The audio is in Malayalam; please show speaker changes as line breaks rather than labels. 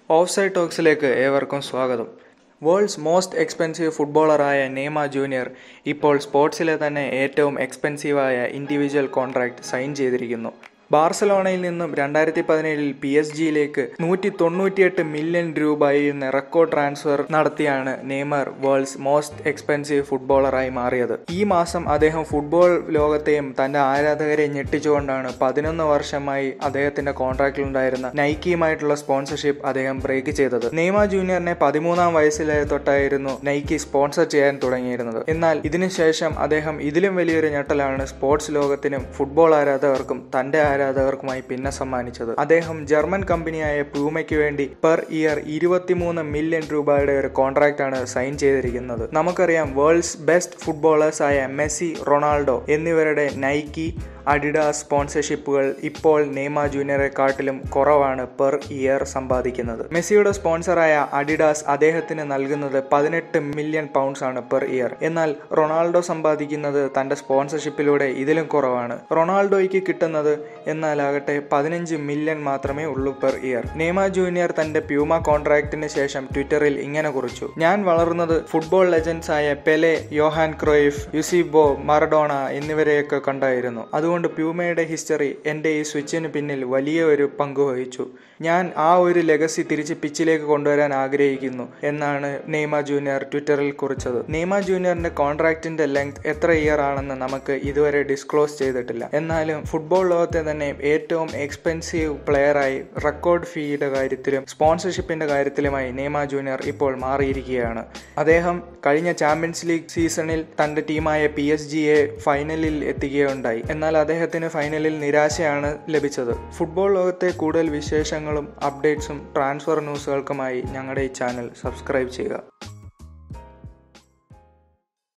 ഓഫ് സൈഡ് ടോക്സിലേക്ക് ഏവർക്കും സ്വാഗതം വേൾഡ്സ് മോസ്റ്റ് എക്സ്പെൻസീവ് ഫുട്ബോളറായ നെയ്മ ജൂനിയർ ഇപ്പോൾ സ്പോർട്സിലെ തന്നെ ഏറ്റവും എക്സ്പെൻസീവായ ഇൻഡിവിജ്വൽ കോൺട്രാക്ട് സൈൻ ചെയ്തിരിക്കുന്നു ബാർസലോണയിൽ നിന്നും രണ്ടായിരത്തി പതിനേഴിൽ പി എസ് ജിയിലേക്ക് നൂറ്റി തൊണ്ണൂറ്റിയെട്ട് മില്യൺ രൂപയുന്ന റെക്കോർഡ് ട്രാൻസ്ഫർ നടത്തിയാണ് നെയ്മർ വേൾഡ്സ് മോസ്റ്റ് എക്സ്പെൻസീവ് ഫുട്ബോളറായി മാറിയത് ഈ മാസം അദ്ദേഹം ഫുട്ബോൾ ലോകത്തെയും തന്റെ ആരാധകരെ ഞെട്ടിച്ചുകൊണ്ടാണ് പതിനൊന്ന് വർഷമായി അദ്ദേഹത്തിന്റെ കോൺട്രാക്റ്റിലുണ്ടായിരുന്ന നൈക്കിയുമായിട്ടുള്ള സ്പോൺസർഷിപ്പ് അദ്ദേഹം ബ്രേക്ക് ചെയ്തത് നെയ്മ ജൂനിയറിനെ പതിമൂന്നാം വയസ്സിലെ തൊട്ടായിരുന്നു നൈക്കി സ്പോൺസർ ചെയ്യാൻ തുടങ്ങിയിരുന്നത് എന്നാൽ ഇതിനുശേഷം അദ്ദേഹം ഇതിലും വലിയൊരു ഞെട്ടലാണ് സ്പോർട്സ് ലോകത്തിനും ഫുട്ബോൾ ആരാധകർക്കും തന്റെ ആരാധകർക്കുമായി പിന്നെ സമ്മാനിച്ചത് അദ്ദേഹം ജർമ്മൻ കമ്പനിയായ പ്യൂമയ്ക്ക് വേണ്ടി പെർ ഇയർ ഇരുപത്തിമൂന്ന് മില്യൺ രൂപയുടെ ഒരു കോൺട്രാക്റ്റ് ആണ് സൈൻ ചെയ്തിരിക്കുന്നത് നമുക്കറിയാം വേൾഡ്സ് ബെസ്റ്റ് ഫുട്ബോളേഴ്സ് ആയ മെസ്സി റൊണാൾഡോ എന്നിവരുടെ നൈക്കി അഡിഡാസ് സ്പോൺസർഷിപ്പുകൾ ഇപ്പോൾ നെയ്മ ജൂനിയറെക്കാട്ടിലും കുറവാണ് പെർ ഇയർ സമ്പാദിക്കുന്നത് മെസ്സിയുടെ സ്പോൺസറായ അഡിഡാസ് അദ്ദേഹത്തിന് നൽകുന്നത് പതിനെട്ട് മില്യൺ പൗണ്ട്സ് ആണ് പെർ ഇയർ എന്നാൽ റൊണാൾഡോ സമ്പാദിക്കുന്നത് തന്റെ സ്പോൺസർഷിപ്പിലൂടെ ഇതിലും കുറവാണ് റൊണാൾഡോയ്ക്ക് കിട്ടുന്നത് എന്നാലാകട്ടെ പതിനഞ്ച് മില്യൺ മാത്രമേ ഉള്ളൂ പെർ ഇയർ നെയ്മ ജൂനിയർ തന്റെ പ്യൂമ കോൺട്രാക്റ്റിന് ശേഷം ട്വിറ്ററിൽ ഇങ്ങനെ കുറിച്ചു ഞാൻ വളർന്നത് ഫുട്ബോൾ ലെജൻസ് ആയ Pele Johan Cruyff Eusebio Maradona എന്നിവരെയൊക്കെ കണ്ടായിരുന്നു അതുകൊണ്ട് പ്യൂമയുടെ ഹിസ്റ്ററി എൻ്റെ ഈ സ്വിച്ചിന് പിന്നിൽ വലിയ ഒരു പങ്ക് വഹിച്ചു ഞാൻ ആ ഒരു ലെഗസി തിരിച്ച് പിച്ചിലേക്ക് കൊണ്ടുവരാൻ ആഗ്രഹിക്കുന്നു എന്നാണ് നെയ്മ ജൂനിയർ ട്വിറ്ററിൽ കുറിച്ചത് നെയ്മ ജൂനിയറിന്റെ കോൺട്രാക്റ്റിന്റെ ലെങ്ത് എത്ര ഇയർ ആണെന്ന് നമുക്ക് ഇതുവരെ ഡിസ്ക്ലോസ് ചെയ്തിട്ടില്ല എന്നാലും ഫുട്ബോൾ ലോകത്തെ തന്നെ ഏറ്റവും എക്സ്പെൻസീവ് പ്ലെയറായി റെക്കോർഡ് ഫീയുടെ കാര്യത്തിലും സ്പോൺസർഷിപ്പിന്റെ കാര്യത്തിലുമായി നെയ്മ ജൂനിയർ ഇപ്പോൾ മാറിയിരിക്കുകയാണ് അദ്ദേഹം കഴിഞ്ഞ ചാമ്പ്യൻസ് ലീഗ് സീസണിൽ തന്റെ ടീമായ പി എസ് ജിയെ ഫൈനലിൽ എത്തുകയുണ്ടായി എന്നാൽ അദ്ദേഹത്തിന് ഫൈനലിൽ നിരാശയാണ് ലഭിച്ചത് ഫുട്ബോൾ ലോകത്തെ കൂടുതൽ വിശേഷങ്ങളും അപ്ഡേറ്റ്സും ട്രാൻസ്ഫർ ന്യൂസുകൾക്കുമായി ഞങ്ങളുടെ ഈ ചാനൽ സബ്സ്ക്രൈബ് ചെയ്യുക